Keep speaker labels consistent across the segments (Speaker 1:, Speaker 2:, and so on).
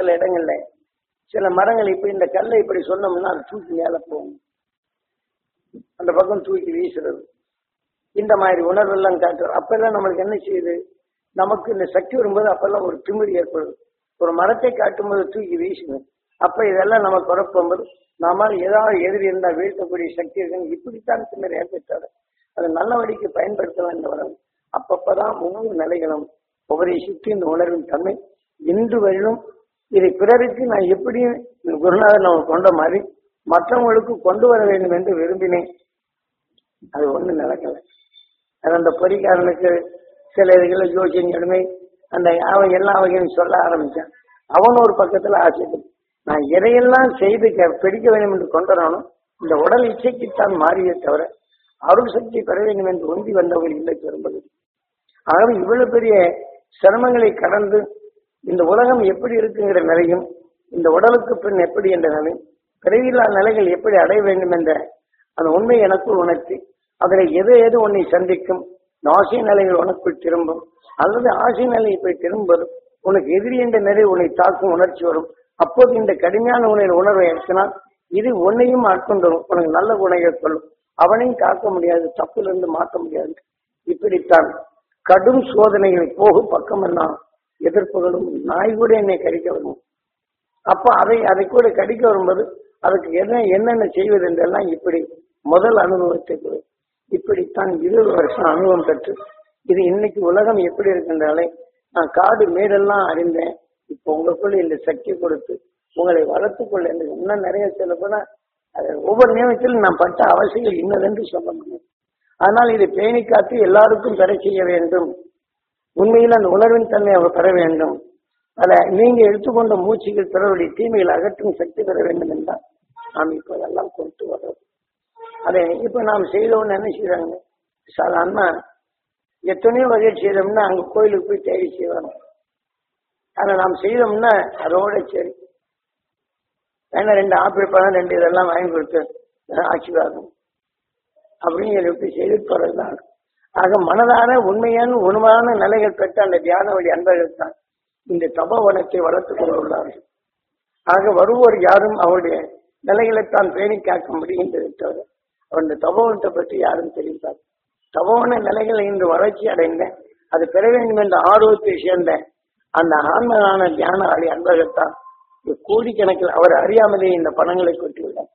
Speaker 1: சில இடங்கள்ல சில மரங்கள் இப்ப இந்த கல்லை இப்படி சொன்னோம்னா அது தூக்கி மேல போகும் அந்த பக்கம் தூக்கி வீசுறது இந்த மாதிரி உணர்வெல்லாம் காட்டுறது அப்பெல்லாம் நம்மளுக்கு என்ன செய்யுது நமக்கு இந்த சக்தி வரும்போது அப்பெல்லாம் ஒரு திமிர் ஏற்படுது ஒரு மரத்தை காட்டும்போது தூக்கி வீசுது அப்ப இதெல்லாம் நம்ம குழப்பும்போது நம்மால் ஏதாவது எதிரி இருந்தால் வீழ்த்தக்கூடிய சக்தி இருக்குன்னு இப்படித்தான் திமிர் ஏற்பட்டாரு அது நல்ல வழிக்கு பயன்படுத்தலாம் இந்த உணர்வு அப்பப்பதான் ஒவ்வொரு நிலைகளும் ஒவ்வொரு சுற்றி இந்த உணர்வின் தன்மை இன்று வரையிலும் இதை பிறருக்கு நான் எப்படி இந்த குருநாதர் நம்ம கொண்ட மாதிரி மற்றவங்களுக்கு கொண்டு வர வேண்டும் என்று விரும்பினேன் அது ஒண்ணு நடக்கல அது அந்த பொறிக்காரனுக்கு சில இதுகளை ஜோசியம் எடுமை அந்த அவன் எல்லா வகையும் சொல்ல ஆரம்பிச்சான் அவன் ஒரு பக்கத்துல ஆசைப்படும் நான் எதையெல்லாம் செய்து க- பிடிக்க வேண்டும் என்று கொண்டனானோ இந்த உடல் இச்சைக்குத்தான் மாறியே தவிர அருள் சக்தி பெற வேண்டும் என்று ஒன்றி வந்தவர்கள் இல்லை பெரும்பகுதி ஆகவே இவ்வளவு பெரிய சிரமங்களை கடந்து இந்த உலகம் எப்படி இருக்குங்கிற நிலையும் இந்த உடலுக்கு பின் எப்படி என்ற நிலை பிறவியில்லா நிலைகள் எப்படி அடைய வேண்டும் என்ற அந்த உண்மை எனக்குள் உணர்த்தி அதில் எது எது உன்னை சந்திக்கும் இந்த ஆசை நிலைகள் உனக்குள் திரும்பும் அல்லது ஆசை நிலை போய் திரும்பும் உனக்கு எதிரி என்ற நிலை உன்னை தாக்கும் உணர்ச்சி வரும் அப்போது இந்த கடுமையான உணர்வு உணர்வை எடுத்தினால் இது உன்னையும் ஆட்கொண்டுரும் உனக்கு நல்ல குணைகள் சொல்லும் அவனையும் காக்க முடியாது தப்பிலிருந்து மாற்ற முடியாது இப்படித்தான் கடும் சோதனைகள் போகும் பக்கமெல்லாம் எதிர்ப்புகளும் நாய் கூட என்னை கடிக்க வரும் அப்ப அதை அதை கூட கடிக்க வரும்போது அதுக்கு என்ன என்னென்ன செய்வது என்றெல்லாம் இப்படி முதல் அனுபவத்தை கொடு இப்படித்தான் இருபது வருஷம் அனுபவம் பெற்று இது இன்னைக்கு உலகம் எப்படி இருக்கின்றாலே நான் காடு மேடெல்லாம் அறிந்தேன் இப்போ உங்களுக்குள்ள இந்த சக்தி கொடுத்து உங்களை வளர்த்துக் கொள்ள எனக்கு இன்னும் நிறைய சொல்ல போனா அது ஒவ்வொரு நியமத்திலும் நான் பட்ட அவசியம் இன்னதென்று சொல்ல முடியும் ஆனால் இதை பேணி காத்து எல்லாருக்கும் பெற செய்ய வேண்டும் உண்மையில் அந்த உணர்வின் தன்மை அவர் பெற வேண்டும் அத நீங்க எடுத்துக்கொண்ட மூச்சுகள் பிறருடைய தீமைகளை அகற்றும் சக்தி பெற வேண்டும் என்றால் நாம் இப்போ அதெல்லாம் கொண்டு வர்றது அதை இப்ப நாம் செய்தோம்னு என்ன செய்யறாங்க சாதாரண எத்தனையோ வகை செய்தோம்னா அங்க கோயிலுக்கு போய் தேடி செய்வாங்க அதை நாம் செய்தோம்னா அதோட சரி வேணா ரெண்டு ஆப்பிள் பழம் ரெண்டு இதெல்லாம் வாங்கி கொடுத்து ஆசீர்வாதம் அப்படின்னு சொல்லிட்டு செய்து போறதுதான் ஆக மனதான உண்மையான உண்மையான நிலைகள் பெற்ற அந்த தியான வழி அன்பர்கள் தான் இந்த தபோவனத்தை வளர்த்துக் கொண்டுள்ளார்கள் ஆக வருவோர் யாரும் அவருடைய நிலைகளைத்தான் பேணி காக்க முடிகின்றது தவிர அந்த தபோவனத்தை பற்றி யாரும் தெரிவித்தார் தபோவன நிலைகள் இன்று வளர்ச்சி அடைந்த அது பெற வேண்டும் என்ற ஆர்வத்தை சேர்ந்த அந்த ஆன்மகான தியான வழி அன்பர்கள் தான் கோடிக்கணக்கில் அவர் அறியாமலே இந்த பணங்களை கொட்டியுள்ளார்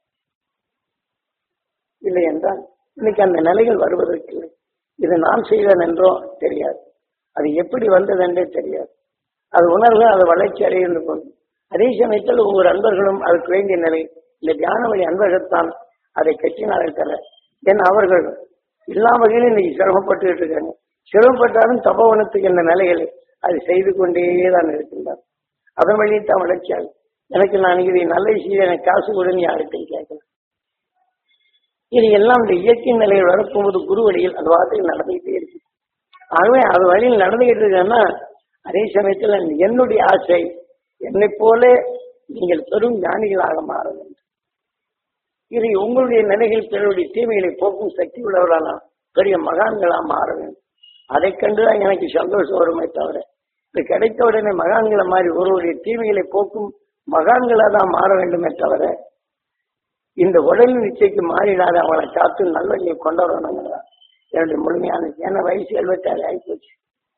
Speaker 1: இல்லை என்றால் இன்னைக்கு அந்த நிலைகள் வருவதற்கு இல்லை இது நான் செய்தேன் என்றோ தெரியாது அது எப்படி வந்தது என்றே தெரியாது அது உணர்வு அது வளர்ச்சி அடைந்து கொண்டு அதே சமயத்தில் ஒவ்வொரு அன்பர்களும் அதுக்கு வேண்டிய நிலை இந்த தியான வழி அன்பர்கள்தான் அதை கட்டினார்கள் தர ஏன்னா அவர்கள் எல்லா வகையிலும் இன்னைக்கு சிரமப்பட்டு இருக்காங்க சிரமப்பட்டாலும் தபோவனத்துக்கு இந்த நிலைகளை அது செய்து கொண்டே தான் இருக்கின்றார் அதன் வழியை தான் வளர்ச்சியாகும் எனக்கு நான் இதை நல்ல செய்ய எனக்கு காசு கூட நீ யாருக்கும் கேட்கல இது எல்லாம் இந்த இயற்கை நிலையில் வரப்போகும்போது குரு வழியில் அது வார்த்தையில் நடந்துகிட்டே இருக்கு ஆகவே அது வழியில் நடந்துகிட்டு இருக்குன்னா அதே சமயத்தில் என்னுடைய ஆசை என்னை போல நீங்கள் பெரும் ஞானிகளாக மாற வேண்டும் இது உங்களுடைய நிலைகள் பிறருடைய தீமைகளை போக்கும் சக்தி உள்ளவர்களா பெரிய மகான்களா மாற வேண்டும் அதை கண்டுதான் எனக்கு சந்தோஷம் வருமே தவிர இது கிடைத்த உடனே மகான்களை மாதிரி ஒருவருடைய தீமைகளை போக்கும் மகான்களா தான் மாற வேண்டுமே தவிர இந்த உடல் நிச்சயக்கு மாறிடாத அவளை காத்து நல்லவங்களை கொண்டு வரணுங்கிறதா என்னுடைய முழுமையான ஏன்னா வயசு எழுபத்தாறு ஆகிப்போச்சு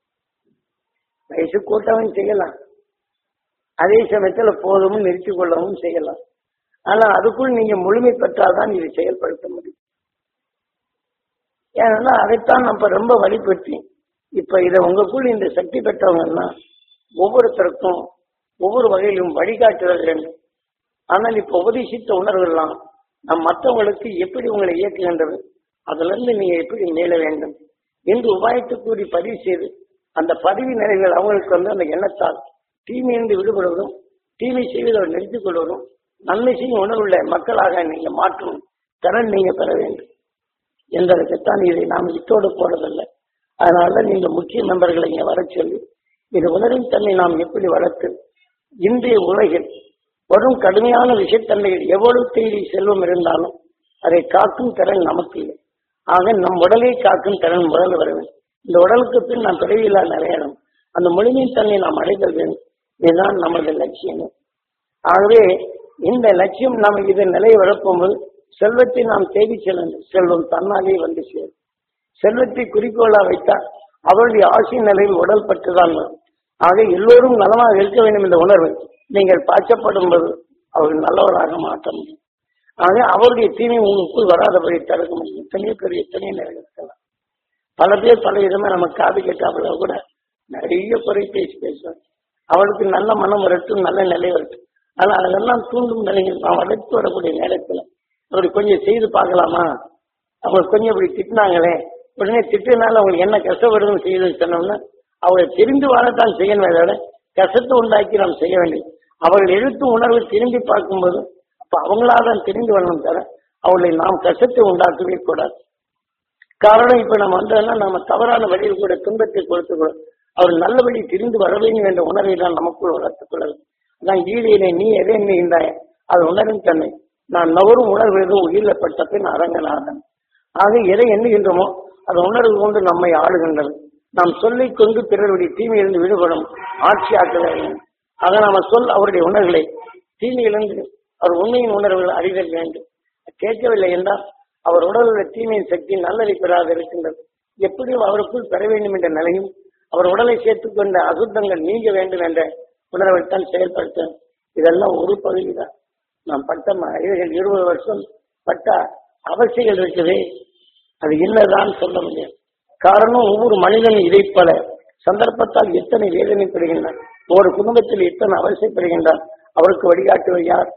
Speaker 1: வயசு கூட்டவும் செய்யலாம் அதே சமயத்துல போதும் நிறுத்திக் கொள்ளவும் செய்யலாம் ஆனா அதுக்குள் நீங்க முழுமை பெற்றால்தான் இதை செயல்படுத்த முடியும் ஏன்னா அதைத்தான் நம்ம ரொம்ப வழிபடுத்தி இப்ப இதை உங்களுக்குள் இந்த சக்தி பெற்றவங்கன்னா ஒவ்வொருத்தருக்கும் ஒவ்வொரு வகையிலும் வழிகாட்டுதல் வேண்டும் ஆனால் இப்ப உபதேசித்த உணர்வுலாம் நம் மற்றவங்களுக்கு எப்படி உங்களை இயக்குகின்றது அதுல இருந்து நீங்க எப்படி மேல வேண்டும் என்று உபாயத்தை கூறி பதிவு செய்து அந்த பதிவு நிலைகள் அவங்களுக்கு வந்து அந்த எண்ணத்தால் தீமையிலிருந்து விடுபடுவதும் தீமை செய்வதை நிறுத்திக் கொள்வதும் நன்மை செய்யும் உணர்வுள்ள மக்களாக நீங்க மாற்றும் திறன் நீங்க பெற வேண்டும் என்பதற்குத்தான் இதை நாம் இத்தோடு போறதில்லை அதனாலதான் நீங்க முக்கிய மெம்பர்களை இங்க வர சொல்லி இது உணர்வின் தன்னை நாம் எப்படி வளர்த்து இன்றைய உலகில் வரும் கடுமையான விஷயத்தன்மையில் எவ்வளவு தேடி செல்வம் இருந்தாலும் அதை காக்கும் திறன் நமக்கு இல்லை ஆக நம் உடலை காக்கும் திறன் முதல்ல வர வேண்டும் இந்த உடலுக்கு பின் நாம் பிறவியில்லா நிறையணும் அந்த முழுமையின் தன்னை நாம் அடைதல் வேண்டும் இதுதான் நமது லட்சியம் ஆகவே இந்த லட்சியம் நாம் இதை நிலையை விளக்கும்போது செல்வத்தை நாம் தேடி செல்ல வேண்டும். செல்வம் தன்னாலே வந்து சேரும் செல்வத்தை குறிக்கோளா வைத்தால் அவருடைய ஆசை நிலையில் உடல் பற்றுதான் வரும். ஆக எல்லோரும் நலமாக இருக்க வேண்டும் என்ற உணர்வு நீங்கள் பாய்ச்சப்படும் போது அவர்கள் நல்லவராக மாற்ற முடியும் ஆக அவருடைய தீமை உங்களுக்குள் வராதபடி தடுக்க முடியும் எத்தனையோ பேர் எத்தனையோ நேரம் இருக்கலாம் பல பேர் பல விதமா நம்ம காது கேட்டாப்புல கூட நிறைய குறை பேசி பேசுவாங்க அவளுக்கு நல்ல மனம் வரட்டும் நல்ல நிலை வரட்டும் ஆனா அதெல்லாம் தூண்டும் நிலைகள் நாம் வளர்த்து வரக்கூடிய நேரத்துல அப்படி கொஞ்சம் செய்து பார்க்கலாமா அவங்க கொஞ்சம் இப்படி திட்டினாங்களே உடனே திட்டினால அவங்களுக்கு என்ன கஷ்டப்படுதுன்னு செய்து சொன்னோம்னா அவங்களை தெரிந்து வாழத்தான் செய்யணும் விட கஷ்டத்தை உண்டாக்கி நாம் செய்ய வேண்டியது அவர்கள் எழுத்து உணர்வு திரும்பி பார்க்கும்போது அப்ப அவங்களா தான் தெரிந்து வரணும் தர அவர்களை நாம் கஷ்டத்தை உண்டாக்கவே கூடாது காரணம் இப்ப நம்ம வந்தோம்னா நம்ம தவறான வழியில் கூட துன்பத்தை கொடுத்து கூட அவர் நல்ல வழி திரிந்து வர வேண்டும் என்ற உணர்வை தான் நமக்குள் வளர்த்துக் கொள்ள வேண்டும் நான் ஈடியிலே நீ எதை எண்ணுகின்றாய் அது உணரும் தன்மை நான் நவரும் உணர்வு எதுவும் உயிரிழப்பட்ட பின் அரங்கநாதன் ஆக எதை எண்ணுகின்றோமோ அது உணர்வு கொண்டு நம்மை ஆளுகின்றது நாம் சொல்லிக் கொண்டு பிறருடைய தீமையிலிருந்து விடுபடும் ஆட்சி ஆக்க வேண்டும் ஆக நாம சொல் அவருடைய உணர்வுகளை தீமையிலிருந்து அவர் உண்மையின் உணர்வுகள் அறிதல் வேண்டும் கேட்கவில்லை என்றால் அவர் உடல் உள்ள தீமையின் சக்தி நல்லதை பெறாது இருக்கின்றது எப்படியும் அவருக்குள் பெற வேண்டும் என்ற நிலையும் அவர் உடலை சேர்த்துக் கொண்ட அசுத்தங்கள் நீங்க வேண்டும் என்ற உணர்வைத்தான் செயல்படுத்த இதெல்லாம் ஒரு பகுதி தான் நாம் பட்ட மனிதர்கள் இருபது வருஷம் பட்ட அவசியங்கள் இருக்குது அது என்னதான் சொல்ல முடியாது காரணம் ஒவ்வொரு மனிதனும் இதை போல சந்தர்ப்பத்தால் எத்தனை வேதனைப்படுகின்றான் ஒரு குடும்பத்தில் எத்தனை அவசியப்படுகின்றான் அவருக்கு வழிகாட்டுவது யார்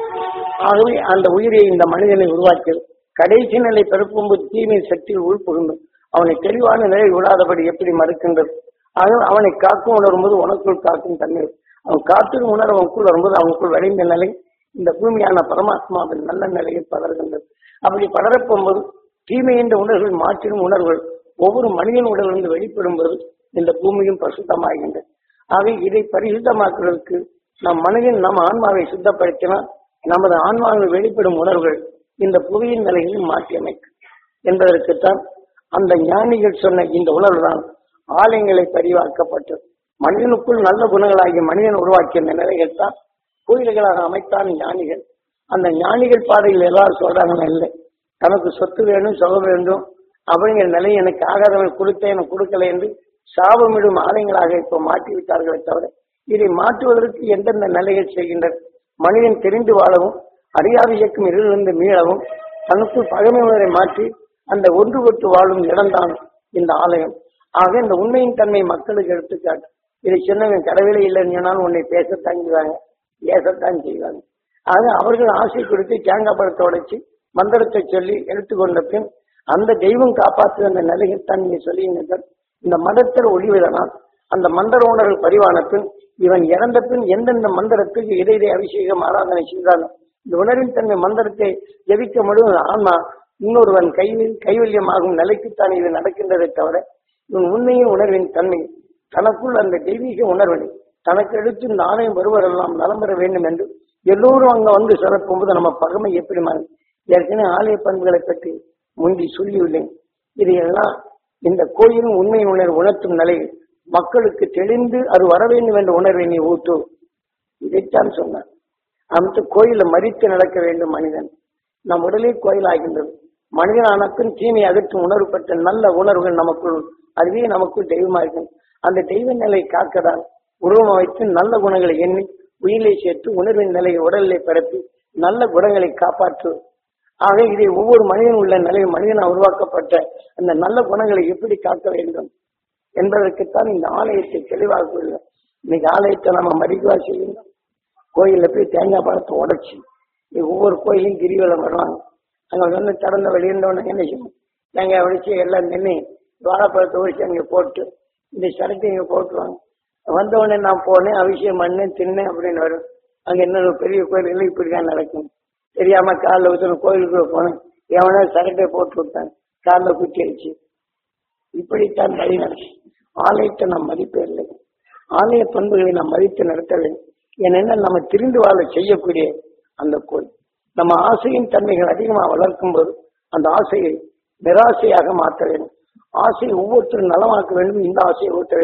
Speaker 1: ஆகவே அந்த உயிரை இந்த மனிதனை உருவாக்கியது கடைசி நிலை பிறப்பும்போது தீமை சக்தியில் உள்புகுந்தும் அவனை தெளிவான நிலை விடாதபடி எப்படி மறுக்கின்றது ஆகவே அவனை காக்கும் உணரும்போது உனக்குள் காக்கும் தண்ணீர் அவன் காற்றும் உணர்வு அவனுக்குள் வரும்போது அவனுக்குள் விளைந்த நிலை இந்த பூமியான பரமாத்மாவின் நல்ல நிலையில் படர்கின்றது அப்படி படரப்போகும்போது தீமை என்ற உணர்வுகள் மாற்றிடும் உணர்வுகள் ஒவ்வொரு மனிதன் உடலிருந்து வெளிப்படும் போது இந்த பூமியும் பரிசுத்தமாகின்றது ஆகவே இதை பரிசுத்தமாக்குவதற்கு நம் மனிதன் நம் ஆன்மாவை சுத்தப்படுத்தினால் நமது ஆன்மாவில் வெளிப்படும் உணர்வுகள் இந்த புவியின் நிலைகளில் மாற்றி அமைக்கும் என்பதற்குத்தான் அந்த ஞானிகள் சொன்ன இந்த உணர்வு தான் ஆலயங்களை பரிவாக்கப்பட்டது மனிதனுக்குள் நல்ல குணங்களாகிய மனிதன் உருவாக்கிய இந்த நிலைகள் தான் கோயில்களாக அமைத்தான் ஞானிகள் அந்த ஞானிகள் பாதையில் எல்லாரும் சொல்றாங்க இல்லை தனக்கு சொத்து வேணும் சுகம் வேண்டும் அப்படிங்கிற நிலை எனக்கு ஆகாதவன் கொடுத்தேன் எனக்கு கொடுக்கல என்று சாபமிடும் ஆலயங்களாக இப்போ மாற்றி விட்டார்களே தவிர இதை மாற்றுவதற்கு எந்தெந்த நிலைகள் செய்கின்றன மனிதன் தெரிந்து வாழவும் அறியாத இயக்கம் இருந்து மீளவும் தனக்குள் பகைமை உணரை மாற்றி அந்த ஒன்றுபட்டு வாழும் இடம்தான் இந்த ஆலயம் ஆக இந்த உண்மையின் தன்மை மக்களுக்கு எடுத்துக்காட்டு இதை சொன்னவன் கடவுளே இல்லைன்னு சொன்னாலும் உன்னை பேசத்தான் செய்வாங்க ஏசத்தான் செய்வாங்க ஆக அவர்கள் ஆசை கொடுத்து தேங்காய் பழத்தை உடைச்சு மந்திரத்தை சொல்லி எடுத்துக்கொண்ட பின் அந்த தெய்வம் காப்பாற்று அந்த நிலையில் தான் நீங்க சொல்லியிருந்தீர்கள் இந்த மதத்தில் ஒளிவதனால் அந்த மந்திர உணர்வு பதிவான பின் இவன் இறந்த பின் எந்தெந்த மந்திரத்துக்கு இடையிலே அபிஷேகம் ஆராதனை செய்தானோ இந்த உணர்வின் தன்மை மந்திரத்தை ஜெபிக்க முடியும் ஆன்மா இன்னொருவன் கைவில் கைவல்யமாகும் நிலைக்குத்தான் இது நடக்கின்றதை தவிர இவன் உண்மையின் உணர்வின் தன்மை தனக்குள் அந்த தெய்வீக உணர்வினை தனக்கு எடுத்து இந்த ஆலயம் வருவரெல்லாம் நலம் பெற வேண்டும் என்று எல்லோரும் அங்க வந்து சிறப்பும்போது நம்ம பகமை எப்படி மாறி ஏற்கனவே ஆலய பண்புகளை பற்றி முந்தி சொல்லியுள்ளேன் இதையெல்லாம் இந்த கோயிலும் உண்மையின் உணர்வு உணர்த்தும் நிலையில் மக்களுக்கு தெளிந்து அது வர வேண்டும் என்ற உணர்வை நீ ஊட்டு இதைத்தான் சொன்னார் அந்த கோயில மறித்து நடக்க வேண்டும் மனிதன் நம் உடலே கோயில் ஆகின்றது மனிதன் அனைத்தும் தீமை அகற்றும் உணர்வு பெற்ற நல்ல உணர்வுகள் நமக்குள் அதுவே நமக்குள் தெய்வமாகும் அந்த தெய்வ நிலை காக்கதான் உருவம் வைத்து நல்ல குணங்களை எண்ணி உயிரை சேர்த்து உணர்வின் நிலையை உடலிலே பரப்பி நல்ல குணங்களை காப்பாற்று ஆக இதை ஒவ்வொரு மனிதன் உள்ள நிலையில் மனிதனால் உருவாக்கப்பட்ட அந்த நல்ல குணங்களை எப்படி காக்க வேண்டும் என்பதற்குத்தான் இந்த ஆலயத்தை தெளிவாக கொள்ளும் இன்னைக்கு ஆலயத்தை நம்ம மதிக்கவா செய்யணும் கோயில்ல போய் தேங்காய் பழத்தை உடைச்சு இது ஒவ்வொரு கோயிலையும் கிரிவலம் வருவாங்க அங்க வந்து திறந்த வெளியிருந்தவன என்ன செய்யணும் தேங்காய் உடைச்சு எல்லாம் நின்று வாழைப்பழத்தை உடைச்சு அங்கே போட்டு இந்த சரக்கு இங்க போட்டுருவாங்க வந்த உடனே நான் போனேன் அபிஷேகம் பண்ணேன் தின்னேன் அப்படின்னு வரும் அங்க இன்னொரு பெரிய கோயில்கள் இப்படிதான் நடக்கும் தெரியாம காலில் ஊத்துன கோயிலுக்குள்ள போனேன் எவனோ சரட்டை போட்டு விட்டான் காலில் குத்தி அடிச்சு இப்படித்தான் வழி நடக்கும் ஆலயத்தை நாம் மதிப்பே இல்லை ஆலய பண்புகளை நாம் மதித்து நடத்த வேண்டும் ஏனென்னா நம்ம திரிந்து வாழ செய்யக்கூடிய அந்த கோயில் நம்ம ஆசையின் தன்மைகள் அதிகமாக வளர்க்கும் போது அந்த ஆசையை நிராசையாக மாற்ற வேண்டும் ஆசையை ஒவ்வொருத்தரும் நலமாக்க வேண்டும் இந்த ஆசையை ஊட்ட வேண்டும்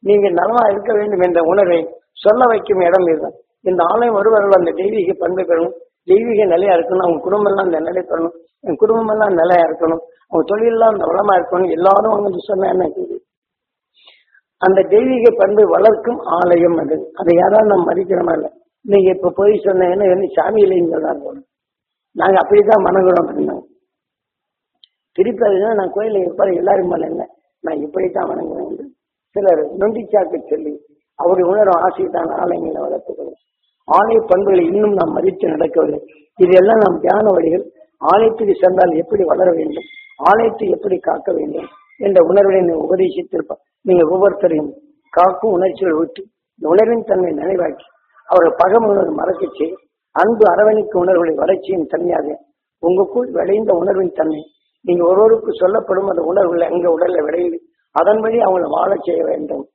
Speaker 1: நீங்க நலமா இருக்க வேண்டும் என்ற உணர்வை சொல்ல வைக்கும் இடம் இதுதான் இந்த ஆலயம் வருவார்கள் அந்த தெய்வீக பண்பை பெறணும் தெய்வீக நிலையா இருக்கணும் அவங்க குடும்பம் எல்லாம் அந்த நிலை பெறணும் என் குடும்பம் எல்லாம் நிலையா இருக்கணும் அவங்க தொழிலெல்லாம் அந்த வளமா இருக்கணும் எல்லாரும் அவங்க சொன்னா என்ன செய்யுது அந்த தெய்வீக பண்பை வளர்க்கும் ஆலயம் அது அதை யாராவது நம்ம மதிக்கிறோமா இல்ல நீங்க இப்ப போய் சொன்னீங்கன்னா என்ன சாமி இல்லைன்னு சொல்றாங்க போல. நாங்க அப்படித்தான் மனங்குறோம் அப்படின்னாங்க திருப்பி அதுனா நான் கோயில இருப்பாரு எல்லாரும் மேல என்ன நான் இப்படித்தான் வணங்குவேன் என்று சிலர் நொண்டிச்சாக்கு சொல்லி அவருடைய உணரும் ஆசை தான் ஆலயங்களை வளர்த்துக்கணும் ஆலய பண்புகளை இன்னும் நாம் மதித்து நடக்கவில்லை இதெல்லாம் நாம் தியான வழிகள் ஆலயத்துக்கு சென்றால் எப்படி வளர வேண்டும் ஆலயத்தை எப்படி காக்க வேண்டும் என்ற உணர்வை நீ உபதேசித்திருப்பார் நீங்க ஒவ்வொருத்தரையும் காக்கும் உணர்ச்சிகள் விட்டு இந்த உணர்வின் தன்மை நினைவாக்கி அவர்கள் பகம் உணர்வு மறக்கச் செய்து அன்பு அரவணைக்கு உணர்வுகளை வளர்ச்சியின் தன்மையாக உங்களுக்குள் விளைந்த உணர்வின் தன்மை நீங்க ஒருவருக்கு சொல்லப்படும் அந்த உணர்வுகளை அங்க உடல்ல விளைந்து அதன் வழி அவங்களை வாழச் செய்ய வேண்டும்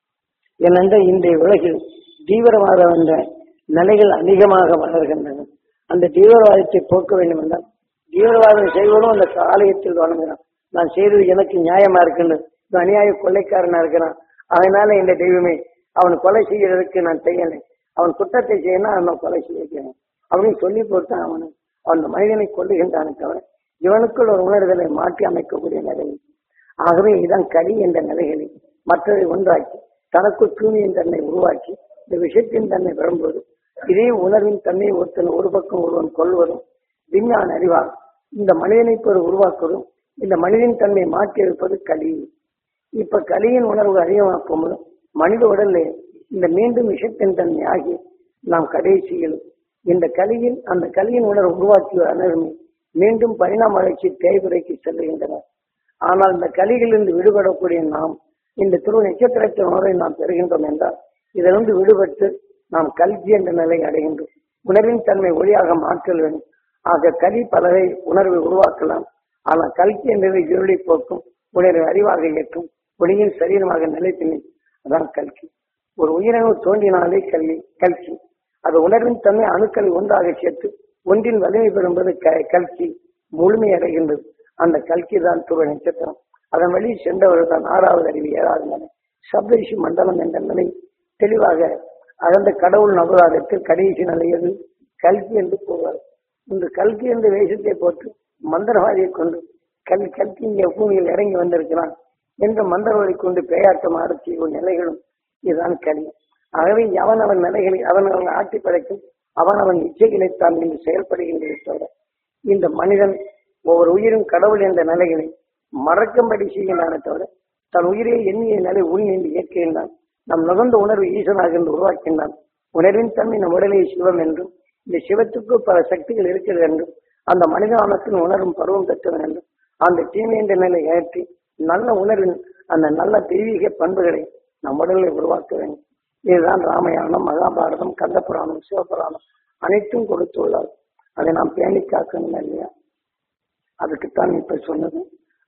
Speaker 1: ஏனென்ற இன்றைய உலகில் தீவிரவாத என்ற நிலைகள் அதிகமாக வளர்கின்றன அந்த தீவிரவாதத்தை போக்க வேண்டும் என்றால் தீவிரவாதம் செய்வதும் அந்த ஆலயத்தில் வணங்குறான் நான் செய்தது எனக்கு நியாயமா இருக்கின்றது இவன் அநியாய கொள்ளைக்காரனா இருக்கிறான் அதனால இந்த தெய்வமே அவன் கொலை செய்யறதுக்கு நான் செய்யலை அவன் குற்றத்தை செய்யணும் அவன் கொலை செய்ய வைக்கிறேன் அப்படின்னு சொல்லி போட்டு அவனு அந்த மனிதனை கொல்லுகின்றானே தவிர இவனுக்குள் ஒரு உணர்தலை மாற்றி அமைக்கக்கூடிய நிலை ஆகவே இதான் கலி என்ற நிலைகளை மற்றதை ஒன்றாக்கி தனக்குள் தூய்மையின் தன்னை உருவாக்கி இந்த விஷயத்தின் தன்மை வரும்போது இதே உணர்வின் தன்மை ஒருத்தன் ஒரு பக்கம் ஒருவன் கொள்வதும் விஞ்ஞான அறிவால் இந்த மனிதனை ஒரு உருவாக்குவதும் இந்த மனிதன் தன்மை மாற்றி இருப்பது கலி இப்ப கலியின் உணர்வு அதிகமாக்கும் மனித உடல்ல இந்த மீண்டும் விஷத்தின் தன்மை ஆகி நாம் கடைசியில் இந்த கலியில் அந்த கலியின் உணர்வு உருவாக்கிய அனைவருமே மீண்டும் பரிணாம வளர்ச்சி தேய்வுரைக்கு செல்லுகின்றனர் ஆனால் இந்த கலிகளிலிருந்து விடுபடக்கூடிய நாம் இந்த திரு நட்சத்திரத்தின் உணர்வை நாம் பெறுகின்றோம் என்றால் இதிலிருந்து விடுபட்டு நாம் கல்வி என்ற நிலை அடைகின்றோம் உணர்வின் தன்மை ஒளியாக மாற்றல் வேண்டும் ஆக கலி பலகை உணர்வை உருவாக்கலாம் ஆனால் கல்வி என்பதை இருளை போக்கும் உணர்வை அறிவாக ஏற்றும் ஒளியின் சரீரமாக நிலைத்தினை அதான் கல்கி ஒரு உயிரணு தோன்றினாலே கல்வி கல்கி அது உணர்வின் தன்மை அணுக்களை ஒன்றாக சேர்த்து ஒன்றின் வலிமை பெறும்போது க- கல்கி முழுமை அடைகின்றது அந்த கல்கி தான் துருவ நட்சத்திரம் அதன் வழி சென்றவர் தான் ஆறாவது அறிவு ஏழாவது நிலை சப்தரிஷி மண்டலம் என்ற நிலை தெளிவாக அகந்த கடவுள் நபராகத்தில் கடைசி நிலையது கல்கி என்று கூறுவார் இந்த கல்கி என்ற வேஷத்தை போட்டு மந்திரவாதியை கொண்டு கல் கல்கி இங்கே பூமியில் இறங்கி வந்திருக்கிறான் என்ற மந்திரவாதி கொண்டு பேயாட்டம் ஆடச் செய்யும் நிலைகளும் இதுதான் கலி ஆகவே அவன் அவன் நிலைகளை அவன் அவன் ஆட்டி படைக்கும் அவன் அவன் இச்சைகளைத்தான் இன்று செயல்படுகின்றதை தவிர இந்த மனிதன் ஒவ்வொரு உயிரும் கடவுள் என்ற நிலைகளை மறக்கும்படி செய்கின்றானே தவிர தன் உயிரை எண்ணிய நிலை உள் என்று இயக்குகின்றான் நம் நுகர்ந்த உணர்வு ஈசனாக என்று உருவாக்கின்றான் உணர்வின் தன்மை நம் உடலே சிவம் என்றும் இந்த சிவத்துக்கு பல சக்திகள் இருக்கிறது என்றும் அந்த மனிதானத்தின் உணரும் பருவம் பெற்றவன் என்றும் அந்த தீமை என்ற நிலை ஏற்றி நல்ல உணர்வின் அந்த நல்ல தெய்வீக பண்புகளை நம் உடலை உருவாக்க வேண்டும் இதுதான் ராமாயணம் மகாபாரதம் கந்தபுராணம் சிவபுராணம் அனைத்தும் கொடுத்துள்ளார் அதை நாம் பேணி காக்கணும் இல்லையா அதுக்குத்தான் இப்ப சொன்னது